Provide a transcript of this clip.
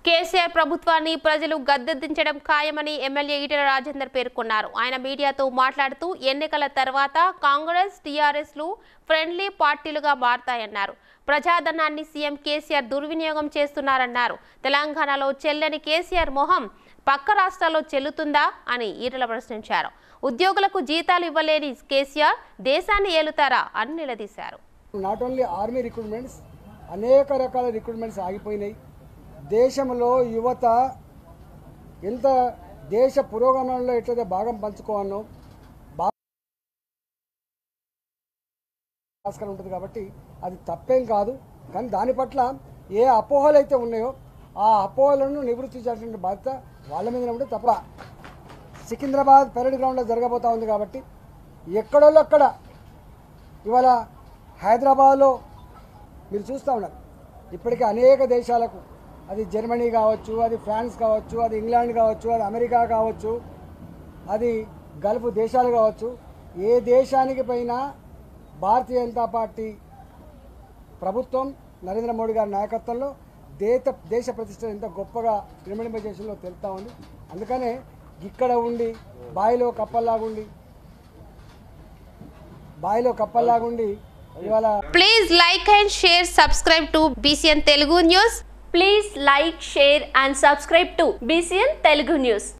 కేసీఆర్ ప్రభుత్వాన్ని ప్రజలు గద్దెదించడం ఖాయమని ఎమ్మెల్యే ఈటెల రాజేందర్ పేర్కొన్నారు ఆయన మీడియాతో మాట్లాడుతూ ఎన్నికల తర్వాత కాంగ్రెస్ టీఆర్ఎస్ లు ఫ్రెండ్లీ పార్టీలుగా మారతాయన్నారు ప్రజాధనాన్ని సీఎం కేసీఆర్ దుర్వినియోగం చేస్తున్నారన్నారు తెలంగాణలో చెల్లని కేసీఆర్ మొహం పక్క రాష్ట్రాల్లో చెల్లుతుందా అని ఈటెల ప్రశ్నించారు ఉద్యోగులకు జీతాలు ఇవ్వలేని కేసీఆర్ దేశాన్ని ఏలుతారా అని నిలదీశారు నాట్ ఓన్లీ ఆర్మీ రిక్రూట్మెంట్స్ అనేక రకాల రిక్రూట్మెంట్స్ ఆగిపోయినాయి దేశంలో యువత ఎంత దేశ పురోగమనంలో ఎట్లయితే భాగం పంచుకోవాలో బా- ఆస్కారం ఉంటుంది కాబట్టి అది తప్పేం కాదు కానీ దాని పట్ల ఏ అపోహలు అయితే ఉన్నాయో ఆ అపోహలను నివృత్తి చేయాల్సిన బాధ్యత వాళ్ళ మీద ఉంటే తప్ప సికింద్రాబాద్ పెరడ్ గ్రౌండ్లో జరగబోతా ఉంది కాబట్టి ఎక్కడోళ్ళు అక్కడ ఇవాళ హైదరాబాద్లో మీరు చూస్తూ ఉన్నారు ఇప్పటికే అనేక దేశాలకు అది జర్మనీ కావచ్చు అది ఫ్రాన్స్ కావచ్చు అది ఇంగ్లాండ్ కావచ్చు అది అమెరికా కావచ్చు అది గల్ఫ్ దేశాలు కావచ్చు ఏ దేశానికి పైన భారతీయ జనతా పార్టీ ప్రభుత్వం నరేంద్ర మోడీ గారి నాయకత్వంలో దేశ దేశ ప్రతిష్ట ఎంత గొప్పగా నిర్మలింపజేసిందో తెలుస్తూ ఉంది అందుకనే ఇక్కడ ఉండి బాయిలో కప్పల్లాగుండి బాయిలో కప్పల్లాగుండి ఇవాళ please like and share subscribe to BCN Telugu news Please like, share and subscribe to BCN Telugu News.